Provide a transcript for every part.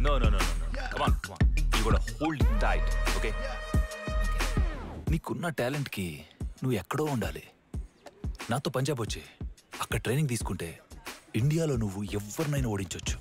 No no no no come on come on you got hold tight okay నీకున్న టాలెంట్కి నువ్వు ఎక్కడో ఉండాలి నాతో పంజాబ్ వచ్చి అక్కడ ట్రైనింగ్ తీసుకుంటే ఇండియాలో నువ్వు ఎవరినైనా ఓడించవచ్చు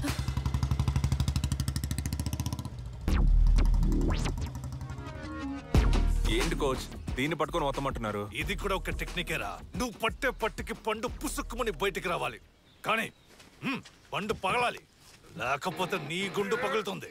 ఏంటి కోచ్ దీన్ని పట్టుకొని వస్తామంటున్నారు ఇది కూడా ఒక టెక్నికేరా నువ్వు పట్టే పట్టుకి పండు పుసుక్కుమని బయటికి రావాలి కానీ మ్, పండు పగలాలి లేకపోతే నీ గుండు పగులుతుంది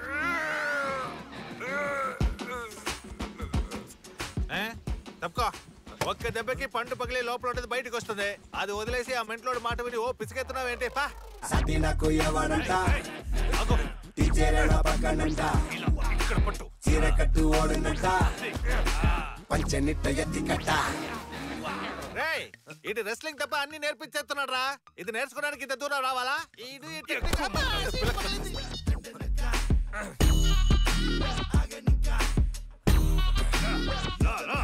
ఏ? తప్పుకో ఒక్క దెబ్బకి పండు పగిలి లోపల ఉండేది బయటకు వస్తుంది అది వదిలేసి ఆ మెంట్లోడు మాట విని ఓ పిసికెత్తున్నావు ఏంటి పా సతినకు ఎవడంట ఆగు. టీచరేడా పక్కనంట ఇలా ఇక్కడ పట్టు చీర కట్టు ఓడునంట పంచనిట్ట ఎత్తి కట్ట రేయ్ ఇది రెస్లింగ్ తప్ప అన్ని నేర్పించేస్తున్నాడు రా ఇది నేర్చుకోవడానికి ఇంత దూరం రావాలా ఇది ఈ టెక్నిక్ అమ్మా, రా, రా.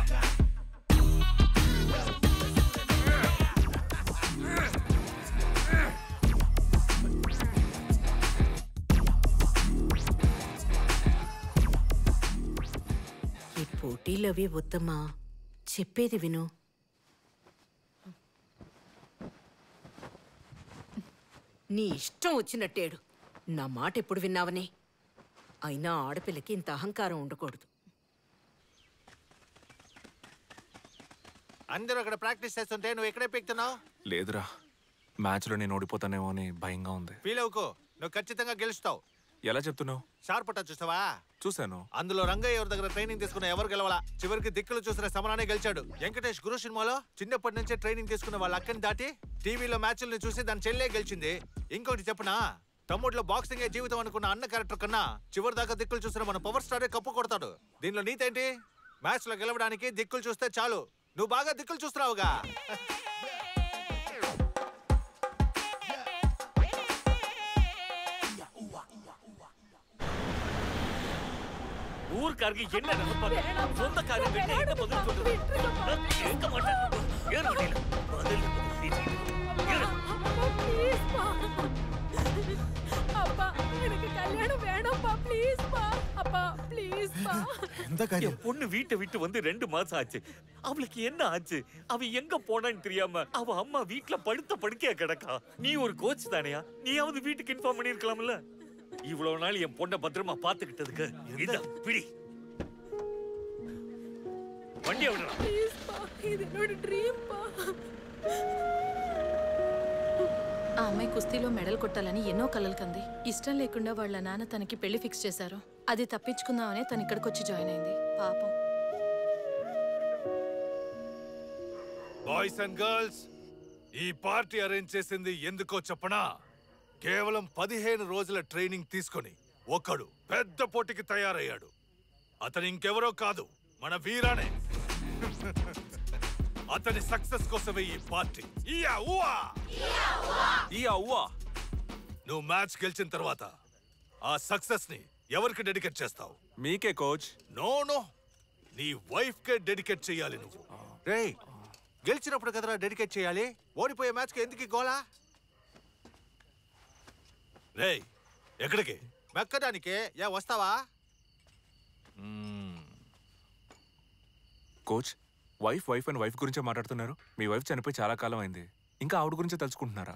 ఈ పోటీలవి వద్దమ్మా చెప్పేది విను నీ ఇష్టం వచ్చినట్టేడు నా మాట ఎప్పుడు విన్నావని అయినా ఆడపిల్లకి ఇంత అహంకారం ఉండకూడదు అందరూ అక్కడ ప్రాక్టీస్ చేస్తుంటే నువ్వు ఎక్కడే పెక్తున్నావు లేదురా మ్యాచ్లో నేను ఓడిపోతానేమో అని భయంగా ఉంది ఫీల్ అవుకో నువ్వు ఖచ్చితంగా గెలుస్తావు ఎలా చెప్తున్నావు షార్ప్ అట్ట చూస్తావా చూశాను అందులో రంగయ్య ఎవరి దగ్గర ట్రైనింగ్ తీసుకున్న ఎవరు గెలవాలా చివరికి దిక్కులు చూసిన సమరానే గెలిచాడు వెంకటేష్ గురు సినిమాలో చిన్నప్పటి నుంచే ట్రైనింగ్ తీసుకున్న వాళ్ళ అక్కని దాటి టీవీలో మ్యాచ్లను చూసి దాని చెల్లే గెలిచింది ఇంకోటి చెప్పనా తమ్ముడిలో బాక్సింగ్ జీవితం అనుకున్న అన్న క్యారెక్టర్ కన్నా చివరి దాకా దిక్కులు చూసిన మన పవర్ స్టారే కప్పు కొడతాడు దీనిలో నీతేంటి మ్యాచ్ లో గెలవడానికి దిక్కులు చూస్తే చాలు నువ్వు బాగా దిక్కులు చూస్తున్నావుగా ஊர்க்காரங்க என்ன நினைப்பாங்க சொந்த காரியம் கிட்ட என்ன பதில் சொல்றது நான் கேட்க மாட்டேன் ஏன் வண்டியில பதில் ஏறு. அப்பா எனக்கு கல்யாணம் வேணாம்ப்பா ப்ளீஸ்ப்பா அப்பா ப்ளீஸ்ப்பா என் பொண்ணு வீட்டை விட்டு வந்து ரெண்டு மாசம் ஆச்சு அவளுக்கு என்ன ஆச்சு அவ எங்க போனான்னு தெரியாம அவ அம்மா வீட்ல படுத்த படுக்கையா கிடக்கா நீ ஒரு கோச் தானையா நீயாவது வீட்டுக்கு இன்ஃபார்ம் பண்ணிருக்கலாம்ல இவ்வளவு நாள் என் பொண்ணை பத்திரமா பாத்துக்கிட்டதுக்கு இதான் பிடி வண்டியை விடுறா ப்ளீஸ்ப்பா இது என்னோட ட்ரீம்ப்பா ఆ అమ్మాయి కుస్తీలో మెడల్ కొట్టాలని ఎన్నో కలలు కంది ఇష్టం లేకుండా వాళ్ళ నాన్న తనకి పెళ్లి ఫిక్స్ చేశారు అది తప్పించుకుందామనే తను ఇక్కడికి వచ్చి జాయిన్ అయింది పాపం బాయ్స్ అండ్ గర్ల్స్ ఈ పార్టీ అరేంజ్ చేసింది ఎందుకో చెప్పనా కేవలం పదిహేను రోజుల ట్రైనింగ్ తీసుకొని ఒకడు పెద్ద పోటీకి తయారయ్యాడు అతను ఇంకెవరో కాదు మన వీరానే అతని సక్సెస్ కోసమే ఈ పార్టీ ఇయా ఊవా ఈ అవ్వా నువ్వు మ్యాచ్ గెలిచిన తర్వాత ఆ సక్సెస్ ని ఎవరికి డెడికేట్ చేస్తావు మీకే కోచ్ నో నో నీ వైఫ్ కే డెడికేట్ చేయాలి నువ్వు రేయ్ గెలిచినప్పుడు కదరా డెడికేట్ చేయాలి ఓడిపోయే మ్యాచ్ కి ఎందుకు ఈ గోలా రేయ్ ఎక్కడికి మెక్కడానికే ఏ వస్తావా coach wife wife and wife గురించే మాట్లాడుతున్నారు మీ వైఫ్ చనిపోయి చాలా కాలం అయింది ఇంకా ఆవిడ గురించే తలుచుకుంటున్నారా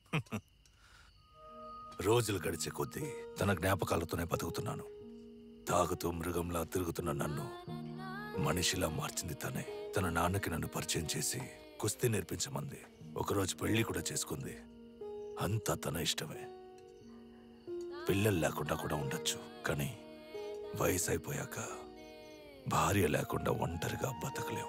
రోజులు గడిచే కొద్దీ తన జ్ఞాపకాలతోనే బతుకుతున్నాను తాగుతూ మృగంలా తిరుగుతున్న నన్ను మనిషిలా మార్చింది తనే తన నాన్నకి నన్ను పరిచయం చేసి కుస్తీ నేర్పించమంది ఒకరోజు పెళ్లి కూడా చేసుకుంది అంతా తన ఇష్టమే పిల్లలు లేకుండా కూడా ఉండొచ్చు కానీ వయసు అయిపోయాక భార్య లేకుండా ఒంటరిగా బతకలేం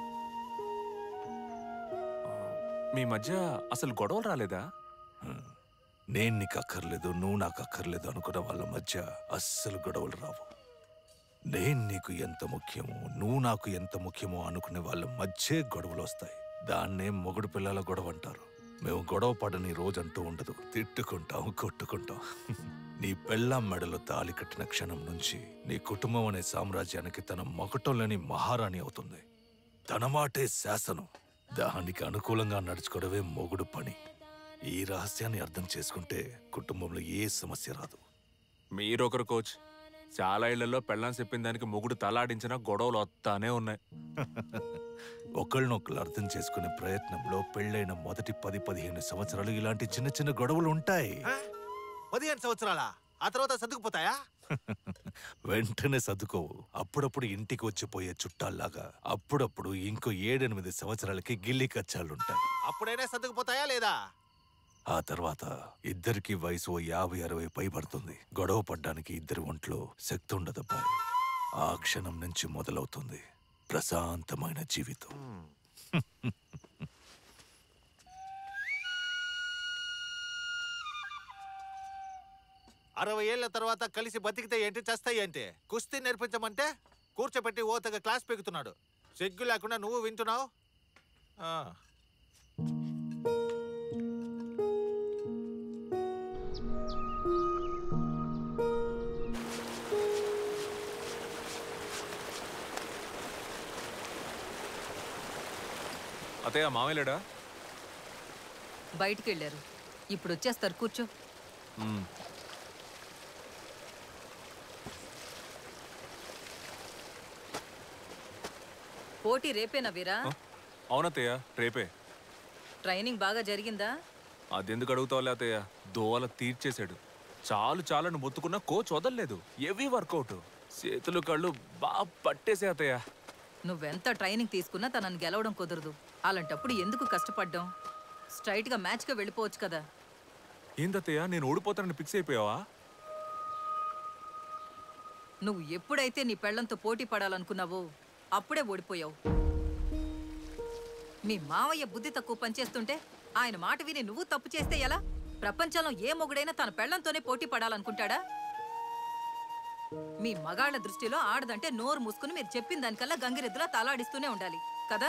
మీ మధ్య అసలు గొడవలు రాలేదా నేను నీకు అక్కర్లేదు నువ్వు నాకు అక్కర్లేదు అనుకున్న వాళ్ళ మధ్య అస్సలు గొడవలు రావు నేను నీకు ఎంత ముఖ్యమో నువ్వు నాకు ఎంత ముఖ్యమో అనుకునే వాళ్ళ మధ్యే గొడవలు వస్తాయి దాన్నే మొగుడు పిల్లల గొడవ అంటారు మేము గొడవ పడని రోజంటూ ఉండదు తిట్టుకుంటాం కొట్టుకుంటాం నీ పెళ్ళాం మెడలో తాళి కట్టిన క్షణం నుంచి నీ కుటుంబం అనే సామ్రాజ్యానికి తన మకుటంలోని మహారాణి అవుతుంది తన మాటే శాసనం దానికి అనుకూలంగా నడుచుకోవడమే మొగుడు పని ఈ రహస్యాన్ని అర్థం చేసుకుంటే కుటుంబంలో ఏ సమస్య రాదు మీరొకరు కోచ్ చాలా ఇళ్లలో పెళ్ళాం చెప్పిన దానికి మొగుడు తలాడించిన గొడవలు వస్తానే ఉన్నాయి ఒకళ్ళనొకళ్ళు అర్థం చేసుకునే ప్రయత్నంలో పెళ్ళైన మొదటి పది పదిహేను సంవత్సరాలు ఇలాంటి చిన్న చిన్న గొడవలు ఉంటాయి పదిహేను సంవత్సరాలా ఆ తర్వాత సర్దుకుపోతాయా వెంటనే సర్దుకోవు అప్పుడప్పుడు ఇంటికి వచ్చిపోయే చుట్టాల్లాగా అప్పుడప్పుడు ఇంకో ఏడెనిమిది సంవత్సరాలకి గిల్లి కచ్చాలుంటాయి అప్పుడైనా సర్దుకుపోతాయా లేదా ఆ తర్వాత ఇద్దరికి వయసు ఓ యాభై అరవై పైబడుతుంది గొడవ పడ్డానికి ఇద్దరి ఒంట్లో శక్తి ఉండదబ్బాయి ఆ క్షణం నుంచి మొదలవుతుంది ప్రశాంతమైన జీవితం అరవై ఏళ్ల తర్వాత కలిసి బతికితే ఏంటి చేస్తాయి ఏంటి కుస్తీ నేర్పించమంటే కూర్చోబెట్టి ఓతగా క్లాస్ పెగుతున్నాడు సిగ్గు లేకుండా నువ్వు వింటున్నావు ఆ. అతయ్య మామయ్యలేడా బయటికి వెళ్ళారు ఇప్పుడు వచ్చేస్తారు కూర్చో మ్మ్. పోటీ రేపేనా వీరా అవునత్తయ్య రేపే ట్రైనింగ్ బాగా జరిగిందా అదెందుకు అడుగుతావులే అత్తయ్య దోవల తీర్చేశాడు చాలు చాలని మొత్తుకున్న కోచ్ వదలలేదు హెవీ వర్కౌట్ చేతులు కళ్ళు బాగా పట్టేసే అత్తయ్య నువ్వెంత ట్రైనింగ్ తీసుకున్నా తనని గెలవడం కుదరదు అలాంటప్పుడు ఎందుకు కష్టపడ్డాం స్ట్రైట్గా మ్యాచ్గా వెళ్ళిపోవచ్చు కదా ఏందత్తయ్య నేను ఓడిపోతానని ఫిక్స్ అయిపోయావా నువ్వు ఎప్పుడైతే నీ పెళ్లంతో పోటీ పడాలనుకున్నావో అప్పుడే ఓడిపోయావు మీ మావయ్య బుద్ధి తక్కువ పనిచేస్తుంటే ఆయన మాట విని నువ్వు తప్పు చేస్తే ఎలా ప్రపంచంలో ఏ మొగుడైనా తన పెళ్లంతోనే పోటీ పడాలనుకుంటాడా మీ మగాళ్ళ దృష్టిలో ఆడదంటే నోరు మూసుకుని మీరు చెప్పిన దానికల్లా గంగిరెద్దులా తలాడిస్తూనే ఉండాలి కదా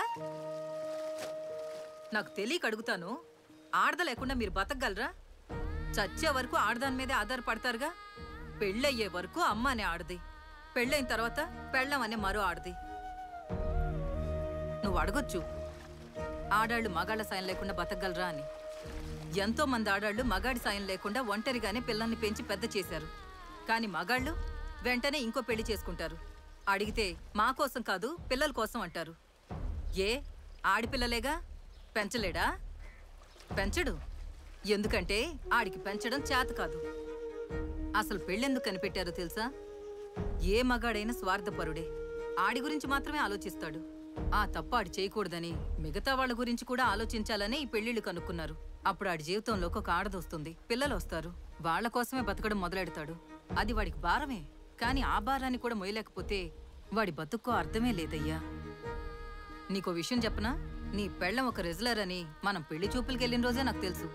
నాకు తెలియక అడుగుతాను ఆడద లేకుండా మీరు బతకగలరా చచ్చే వరకు ఆడదాని మీదే ఆధారపడతారుగా పెళ్ళయ్యే వరకు అమ్మ అనే ఆడది పెళ్ళైన తర్వాత పెళ్ళం అనే మరో ఆడది నువ్వు అడగొచ్చు ఆడాళ్ళు మగాళ్ళ సాయం లేకుండా బతకగలరా అని ఎంతో మంది ఆడాళ్ళు మగాడి సాయం లేకుండా ఒంటరిగానే పిల్లల్ని పెంచి పెద్ద చేశారు కానీ మగాళ్ళు వెంటనే ఇంకో పెళ్లి చేసుకుంటారు అడిగితే మా కోసం కాదు పిల్లల కోసం అంటారు ఏ ఆడిపిల్లలేగా పెంచలేడా పెంచడు ఎందుకంటే ఆడికి పెంచడం చేత కాదు అసలు పెళ్ళెందుకు కనిపెట్టారో తెలుసా ఏ మగాడైనా స్వార్థపరుడే ఆడి గురించి మాత్రమే ఆలోచిస్తాడు ఆ తప్పు ఆడి చేయకూడదని మిగతా వాళ్ళ గురించి కూడా ఆలోచించాలని ఈ పెళ్లిళ్ళు కనుక్కున్నారు అప్పుడు ఆడి జీవితంలోకి ఒక ఆడదొస్తుంది పిల్లలు వస్తారు వాళ్ళ కోసమే బతకడం మొదలెడతాడు అది వాడికి భారమే కానీ ఆ భారాన్ని కూడా మొయ్యలేకపోతే వాడి బతుక్కో అర్థమే లేదయ్యా నీకో విషయం చెప్పనా నీ పెళ్ళం ఒక రెజ్లర్ అని మనం పెళ్లి చూపులకి వెళ్ళిన రోజే నాకు తెలుసు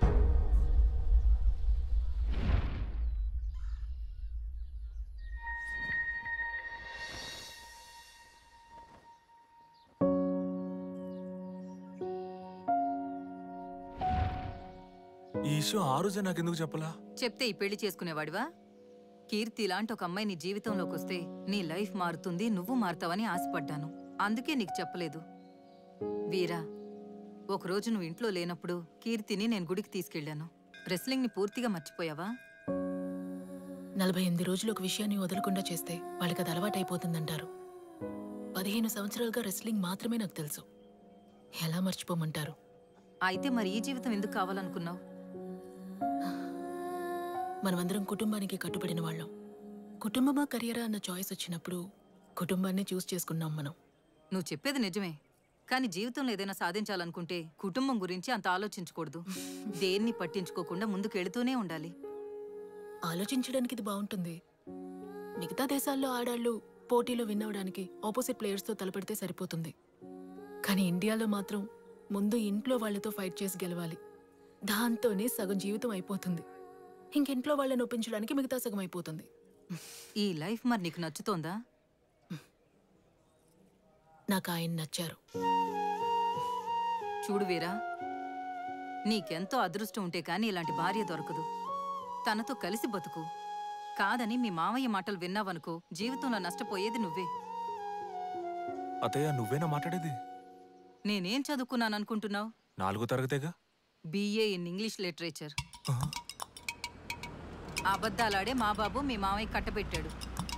ఈ విషయం ఆ రోజే నాకెందుకు చెప్పలా చెప్తే ఈ పెళ్లి చేసుకునేవాడివా కీర్తి లాంటి ఒక అమ్మాయి నీ జీవితంలోకి వస్తే నీ లైఫ్ మారుతుంది నువ్వు మారుతావని ఆశపడ్డాను అందుకే నీకు చెప్పలేదు వీరా ఒకరోజు నువ్వు ఇంట్లో లేనప్పుడు కీర్తిని నేను గుడికి తీసుకెళ్ళాను రెస్లింగ్ని పూర్తిగా మర్చిపోయావా నలభై ఎనిమిది రోజులు ఒక విషయాన్ని వదలకుండా చేస్తే వాళ్ళకి అది అలవాటైపోతుందంటారు పదిహేను సంవత్సరాలుగా రెస్లింగ్ మాత్రమే నాకు తెలుసు ఎలా మర్చిపోమంటారు అయితే మరి ఈ జీవితం ఎందుకు కావాలనుకున్నావు మనమందరం కుటుంబానికి కట్టుబడిన వాళ్ళం కుటుంబమా కెరియరా అన్న చాయిస్ వచ్చినప్పుడు కుటుంబాన్ని చూస్ చేసుకున్నాం మనం నువ్వు చెప్పేది నిజమే కానీ జీవితంలో ఏదైనా సాధించాలనుకుంటే కుటుంబం గురించి అంత ఆలోచించకూడదు దేన్ని పట్టించుకోకుండా ముందుకెళుతూనే ఉండాలి ఆలోచించడానికి ఇది బాగుంటుంది మిగతా దేశాల్లో ఆడాళ్ళు పోటీలో విన్ అవడానికి ఆపోజిట్ ప్లేయర్స్తో తలపడితే సరిపోతుంది కానీ ఇండియాలో మాత్రం ముందు ఇంట్లో వాళ్ళతో ఫైట్ చేసి గెలవాలి దాంతోనే సగం జీవితం అయిపోతుంది ఇంకింట్లో వాళ్ళని ఒప్పించడానికి మిగతా సగం అయిపోతుంది ఈ లైఫ్ మరి నీకు నచ్చుతోందా నాకు ఆయన నచ్చారు చూడు వీరా నీకెంతో అదృష్టం ఉంటే కానీ ఇలాంటి భార్య దొరకదు తనతో కలిసి బతుకు కాదని మీ మామయ్య మాటలు విన్నావనుకో జీవితంలో నష్టపోయేది నువ్వే అత్తయ్య నువ్వేనా మాట్లాడేది నేనేం చదువుకున్నాననుకుంటున్నావు నాలుగో తరగతేగా బీఏ ఇన్ ఇంగ్లీష్ లిటరేచర్ అబద్ధాలాడే మా బాబు మీ మామయ్య కట్టబెట్టాడు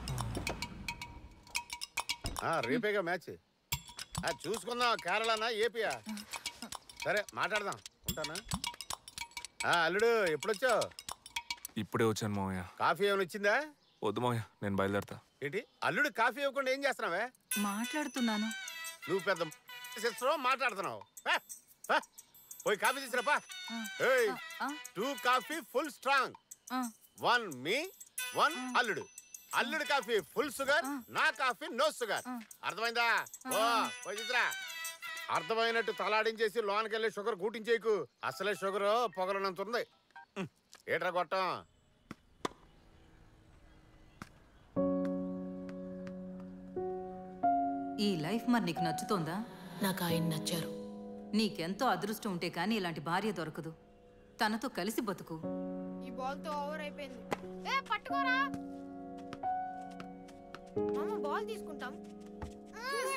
ఆ, రేపేగా మ్యాచ్ ఆ, చూసుకుందాం కేరళనా ఏపీయా సరే మాట్లాడదాం ఉంటానా ఆ, అల్లుడు ఎప్పుడొచ్చావు ఇప్పుడే వచ్చాను మామయ్య కాఫీ ఏమైనా వచ్చిందా వద్దు మామయ్య నేను బయలుదేరతా ఏంటి అల్లుడు కాఫీ ఇవ్వకుండా ఏం చేస్తున్నావే మాట్లాడుతున్నాను నువ్వు పెద్ద సిస్టరో మాట్లాడుతున్నావు పా, పా. పోయి కాఫీ తీసుకురాపా ఏయ్ two coffee full strong one మీ వన్ అల్లుడు అల్లుడు కాఫీ ఫుల్ షుగర్ నా కాఫీ నో షుగర్ అర్థమైందా ఓ పోయి తీసురా అర్థమైనట్టు తలాడించేసి లోనికి వెళ్ళి షుగర్ కూటించేయకు అసలే షుగర్ పొగలనంత ఉంది ఉమ్, ఏట్రా కొట్టం ఈ లైఫ్ మరి నీకు నచ్చుతోందా నాకు ఆయన నచ్చారు నీకెంతో అదృష్టం ఉంటే కానీ ఇలాంటి భార్య దొరకదు తనతో కలిసి బతుకు ఈ బాల్ తో ఓవర్ అయిపోయింది ఏ పట్టుకోరా మామ బాల్ తీసుకుంటాం